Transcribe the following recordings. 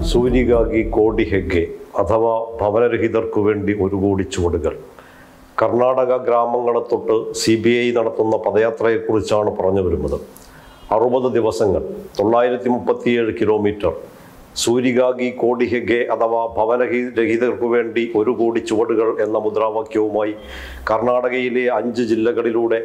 സൂര്യകാഗി കോടി ഹെഗ്ഗെ അഥവാ ഭവനരഹിതർക്കു വേണ്ടി ഒരു കോടി ചുവടുകൾ കർണാടക ഗ്രാമങ്ങളെ തൊട്ട് സി ബി ഐ നടത്തുന്ന പദയാത്രയെക്കുറിച്ചാണ് പറഞ്ഞു വരുന്നത് അറുപത് ദിവസങ്ങൾ തൊള്ളായിരത്തി മുപ്പത്തിയേഴ് കിലോമീറ്റർ സൂര്യകാഗി കോടി ഹെഗ്ഗെ അഥവാ ഭവനരഹിതർക്കു വേണ്ടി ഒരു കോടി ചുവടുകൾ എന്ന മുദ്രാവാക്യവുമായി കർണാടകയിലെ അഞ്ച് ജില്ലകളിലൂടെ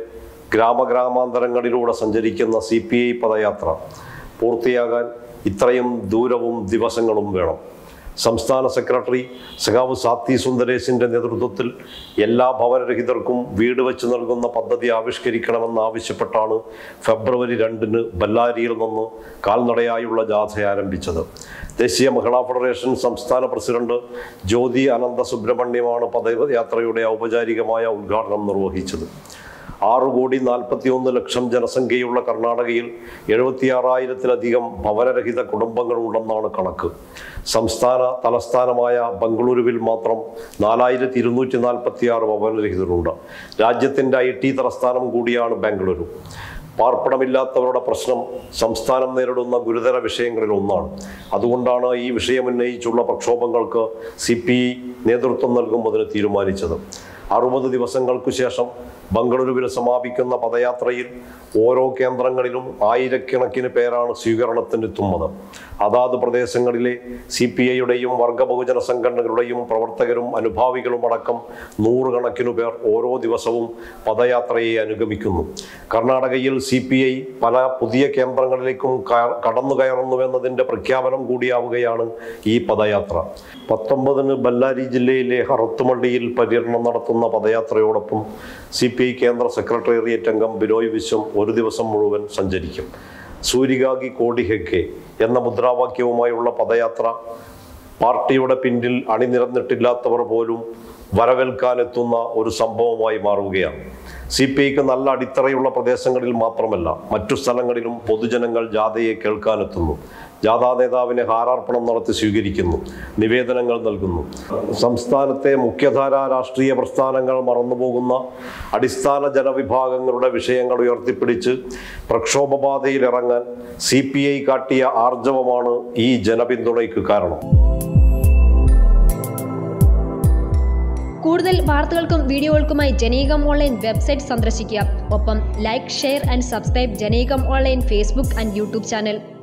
ഗ്രാമഗ്രാമാന്തരങ്ങളിലൂടെ സഞ്ചരിക്കുന്ന സി പി ഐ പദയാത്ര പൂർത്തിയാകാൻ ഇത്രയും ദൂരവും ദിവസങ്ങളും വേണം സംസ്ഥാന സെക്രട്ടറി സഖാവ് സാത്തി സുന്ദരേശിന്റെ നേതൃത്വത്തിൽ എല്ലാ ഭവനരഹിതർക്കും വീട് വെച്ച് നൽകുന്ന പദ്ധതി ആവിഷ്കരിക്കണമെന്ന് ആവശ്യപ്പെട്ടാണ് ഫെബ്രുവരി രണ്ടിന് ബല്ലാരിയിൽ നിന്ന് കാൽനടയായുള്ള ജാഥ ആരംഭിച്ചത് ദേശീയ മഹിളാ ഫെഡറേഷൻ സംസ്ഥാന പ്രസിഡന്റ് ജ്യോതി അനന്ത സുബ്രഹ്മണ്യമാണ് പദയാത്രയുടെ ഔപചാരികമായ ഉദ്ഘാടനം നിർവഹിച്ചത് ആറ് കോടി നാൽപ്പത്തി ഒന്ന് ലക്ഷം ജനസംഖ്യയുള്ള കർണാടകയിൽ എഴുപത്തിയാറായിരത്തിലധികം ഭവനരഹിത കുടുംബങ്ങളുണ്ടെന്നാണ് കണക്ക് സംസ്ഥാന തലസ്ഥാനമായ ബംഗളൂരുവിൽ മാത്രം നാലായിരത്തി ഇരുന്നൂറ്റി നാൽപ്പത്തി ആറ് ഭവനരഹിതരുണ്ട് രാജ്യത്തിൻ്റെ ഐ ടി തലസ്ഥാനം കൂടിയാണ് ബാംഗ്ലൂരു പാർപ്പിടമില്ലാത്തവരുടെ പ്രശ്നം സംസ്ഥാനം നേരിടുന്ന ഗുരുതര വിഷയങ്ങളിൽ ഒന്നാണ് അതുകൊണ്ടാണ് ഈ വിഷയം ഉന്നയിച്ചുള്ള പ്രക്ഷോഭങ്ങൾക്ക് സി പി ഐ നേതൃത്വം നൽകുന്നതിന് തീരുമാനിച്ചത് അറുപത് ദിവസങ്ങൾക്കു ശേഷം ബംഗളൂരുവിൽ സമാപിക്കുന്ന പദയാത്രയിൽ ഓരോ കേന്ദ്രങ്ങളിലും ആയിരക്കണക്കിന് പേരാണ് സ്വീകരണത്തിനെത്തുന്നത് അതാത് പ്രദേശങ്ങളിലെ സി പി ഐയുടെയും വർഗ ബഹുജന സംഘടനകളുടെയും പ്രവർത്തകരും അനുഭാവികളും അടക്കം നൂറുകണക്കിനു പേർ ഓരോ ദിവസവും പദയാത്രയെ അനുഗമിക്കുന്നു കർണാടകയിൽ സി പി ഐ പല പുതിയ കേന്ദ്രങ്ങളിലേക്കും കയ- കടന്നു കയറുന്നുവെന്നതിൻ്റെ പ്രഖ്യാപനം കൂടിയാവുകയാണ് ഈ പദയാത്ര പത്തൊമ്പതിന് ബല്ലാരി ജില്ലയിലെ ഹറത്തുമള്ളിയിൽ പര്യടനം നടത്തുന്ന പദയാത്രയോടൊപ്പം സി പി ഐ കേന്ദ്ര സെക്രട്ടേറിയറ്റ് അംഗം ബിനോയ് വിശ്വം ഒരു ദിവസം മുഴുവൻ സഞ്ചരിക്കും സൂര്യകാഗി കോടി ഹെഗ്ഗെ എന്ന മുദ്രാവാക്യവുമായുള്ള പദയാത്ര പാർട്ടിയുടെ പിന്നിൽ അണിനിരന്നിട്ടില്ലാത്തവർ പോലും വരവേൽക്കാനെത്തുന്ന ഒരു സംഭവമായി മാറുകയാണ് സി പി ഐക്ക് നല്ല അടിത്തറയുള്ള പ്രദേശങ്ങളിൽ മാത്രമല്ല മറ്റു സ്ഥലങ്ങളിലും പൊതുജനങ്ങൾ ജാഥയെ കേൾക്കാനെത്തുന്നു ജാഥാ നേതാവിനെ ഹാരാർപ്പണം നടത്തി സ്വീകരിക്കുന്നു നിവേദനങ്ങൾ നൽകുന്നു സംസ്ഥാനത്തെ മുഖ്യധാരാ രാഷ്ട്രീയ പ്രസ്ഥാനങ്ങൾ മറന്നുപോകുന്ന അടിസ്ഥാന ജനവിഭാഗങ്ങളുടെ വിഷയങ്ങൾ ഉയർത്തിപ്പിടിച്ച് പ്രക്ഷോഭപാതയിൽ ഇറങ്ങാൻ സി പി ഐ കാട്ടിയ ആർജവമാണ് ഈ ജനപിന്തുണയ്ക്ക് കാരണം കൂടുതൽ വാർത്തകൾക്കും വീഡിയോകൾക്കുമായി ജനീകം ഓൺലൈൻ വെബ്സൈറ്റ് സന്ദർശിക്കുക ഒപ്പം ലൈക്ക് ഷെയർ ആൻഡ് സബ്സ്ക്രൈബ് ജനീകം online Facebook and YouTube channel